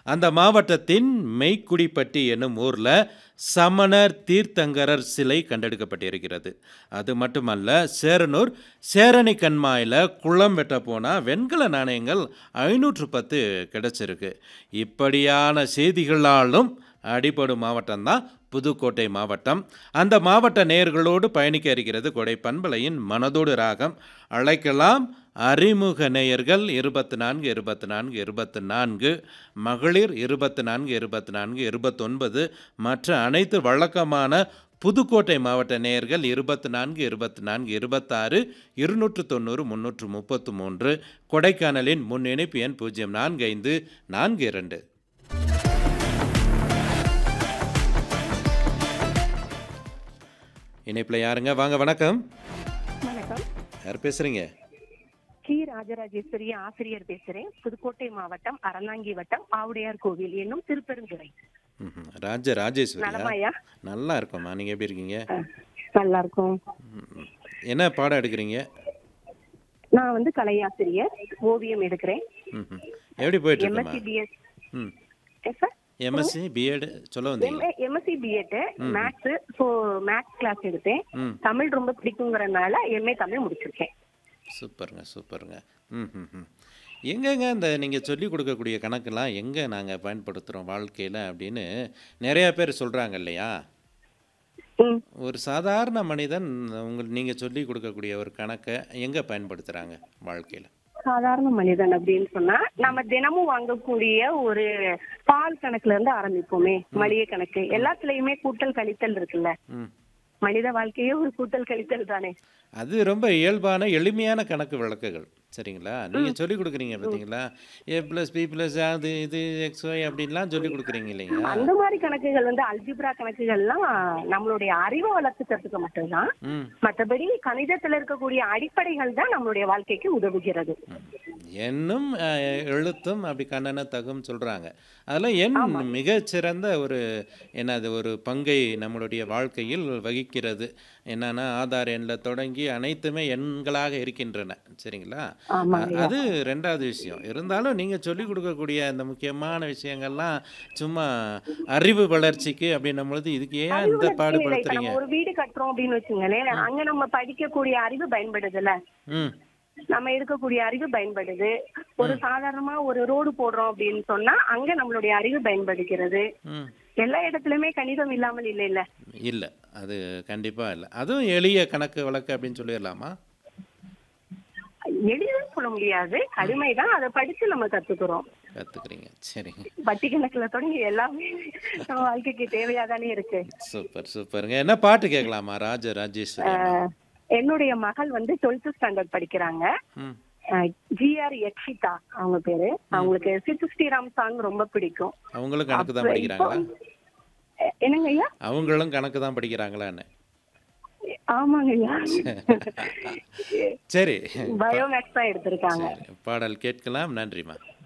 அந்த மாவட்டத்தின் மெய்க்குடிப்பட்டி என்னும் ஊரில் சமணர் தீர்த்தங்கரர் சிலை கண்டெடுக்கப்பட்டிருக்கிறது அது மட்டுமல்ல சேரனூர் சேரணி கண்மாயில் குளம் வெட்ட போனால் வெண்கல நாணயங்கள் ஐநூற்று பத்து கிடச்சிருக்கு இப்படியான செய்திகளாலும் அடிபடும் மாவட்டம்தான் புதுக்கோட்டை மாவட்டம் அந்த மாவட்ட நேயர்களோடு பயணிக்க இருக்கிறது கொடை பண்பலையின் மனதோடு ராகம் அழைக்கலாம் அறிமுக நேயர்கள் இருபத்தி நான்கு இருபத்தி நான்கு இருபத்தி நான்கு மகளிர் இருபத்தி நான்கு இருபத்தி நான்கு இருபத்தொன்பது மற்ற அனைத்து வழக்கமான புதுக்கோட்டை மாவட்ட நேயர்கள் இருபத்தி நான்கு இருபத்தி நான்கு இருபத்தாறு இருநூற்று தொண்ணூறு முந்நூற்று முப்பத்து மூன்று கொடைக்கானலின் முன் இணைப்பு எண் பூஜ்ஜியம் நான்கு ஐந்து நான்கு இரண்டு இணைப்பில் யாருங்க வாங்க வணக்கம் வணக்கம் யார் பேசுகிறீங்க கி ராஜராஜேஸ்வரி ஆசிரியர் பேசுறேன் புதுக்கோட்டை மாவட்டம் அறந்தாங்கி வட்டம் ஆவுடையார் கோவில் என்னும் திருப்பெருந்துறை ம்ஹும். ராஜ ராஜேஸ்வரியா நலமாயா நல்லா இருக்கோம்மா நீங்கள் எப்படி இருக்கீங்க அஹ், நல்லா இருக்கும் ம்ம். என்ன பாடம் எடுக்கிறீங்க நான் வந்து கலையாசிரியர் ஓவியம் எடுக்கிறேன் ம்ஹும். எப்படி போயிட்டுருக்குமா எம்எஸ்சி பிஎஸ் ம் சார் எம்எஸ்சி பிஎட் சொல்ல வந்தீங்க MSc BEd maths so maths class எடுத்தேன் ம் தமிழ் ரொம்ப பிடிக்குங்கிறனால எம்ஏ தமிழ் முடிச்சிருக்கேன் சூப்பருங்க சூப்பருங்க ம் ம் ம் எங்கெங்க இந்த நீங்கள் சொல்லிக் கொடுக்கக்கூடிய கணக்கெல்லாம் எங்கே நாங்கள் பயன்படுத்துகிறோம் வாழ்க்கையில் அப்படின்னு நிறையா பேர் சொல்கிறாங்க இல்லையா ம் ஒரு சாதாரண மனிதன் உங்கள் நீங்கள் சொல்லிக் கொடுக்கக்கூடிய ஒரு கணக்கை எங்கே பயன்படுத்துகிறாங்க வாழ்க்கையில் சாதாரண மனிதன் அப்படின்னு சொன்னா நம்ம தினமும் வாங்கக்கூடிய ஒரு பால் கணக்குல இருந்து ஆரம்பிப்போமே மளிகை கணக்கு எல்லாத்துலயுமே கூட்டல் கழித்தல் இருக்குல்ல ம் மனித வாழ்க்கையே ஒரு கூட்டல் கழித்தல் தானே அது ரொம்ப இயல்பான எளிமையான கணக்கு விளக்குகள் சரிங்களா நீங்கள் சொல்லிக் கொடுக்குறீங்க பார்த்தீங்களா ஏ ப்ளஸ் பி ப்ளஸ் அது இது எக்ஸ் ஒய் அப்படின்லாம் சொல்லிக் கொடுக்குறீங்க இல்லைங்களா அந்த மாதிரி கணக்குகள் வந்து அல்ஜிப்ரா கணக்குகள்லாம் நம்மளுடைய அறிவை வளர்த்துக்கிறதுக்கு மட்டும்தான் ம் மற்றபடி கணிதத்துல இருக்கக்கூடிய அடிப்படைகள் தான் நம்மளுடைய வாழ்க்கைக்கு உதவுகிறது எண்ணும் அஹ், எழுத்தும் அப்படி கண்ணன தகும் சொல்கிறாங்க அதெல்லாம் எண் மிகச்சிறந்த ஒரு என்னது ஒரு பங்கை நம்மளுடைய வாழ்க்கையில் வகிக்கிறது என்னன்னா ஆதார் எண்ணில் தொடங்கி அனைத்துமே எண்களாக இருக்கின்றன சரிங்களா ஆமா அ- அது ரெண்டாவது விஷயம் இருந்தாலும் நீங்கள் சொல்லிக் கொடுக்கக்கூடிய அந்த முக்கியமான விஷயங்கள்லாம் சும்மா அறிவு வளர்ச்சிக்கு அப்படின்னும் பொழுது இதுக்கு ஏன் இந்த இல்ல, இப்ப பாடுபடுத்துறீங்க நம்ம ஒரு வீடு கட்டுறோம் அப்படின்னு வச்சுங்களேன் அங்க நம்ம படிக்கக்கூடிய அறிவு பயன்படுதுல்ல ம் நம்ம இருக்கக்கூடிய அறிவு பயன்படுது ஒரு சாதாரணமா ஒரு ரோடு போடுறோம் அப்படின்னு சொன்னா அங்க நம்மளுடைய அறிவு பயன்படுகிறது ம் எல்லா இடத்துலயுமே கணிதம் இல்லாமல் இல்லை இல்ல இல்லை அது கண்டிப்பாக இல்லை அதுவும் எளிய கணக்கு வழக்கு அப்படின்னு சொல்லிடலாமா எளிதுன்னு சொல்ல முடியாது கடுமைதான் அதை படிச்சு நம்ம கத்துக்கிறோம் கற்றுக்குறீங்க சரிங்க வட்டி கணக்குல தொடங்கி எல்லாமே நம்ம வாழ்க்கைக்கு தேவையாதானே இருக்கு சூப்பர் சூப்பருங்க என்ன பாட்டு கேட்கலாமா ராஜ ராஜேஸ்வரி ஆஹ் என்னுடைய மகள் வந்து டுவெல்த் ஸ்டாண்டர்ட் படிக்கிறாங்க ம் ஜிஆர் யக்ஷிதா அவங்க பேரு அவங்களுக்கு சித்து ஸ்ரீராம் சாங் ரொம்ப பிடிக்கும் அவங்களும் கணக்கு தான் அப்புறம் படிக்கிறாங்களா எ- என்னங்க ஐயா அவங்களும் கணக்கு தான் படிக்கிறாங்களான்னு ஆமாங்க ஐயா சரி பயோமேக்ஸ் தான் எடுத்திருக்காங்க சரி பாடல் கேட்கலாம் நன்றிம்மா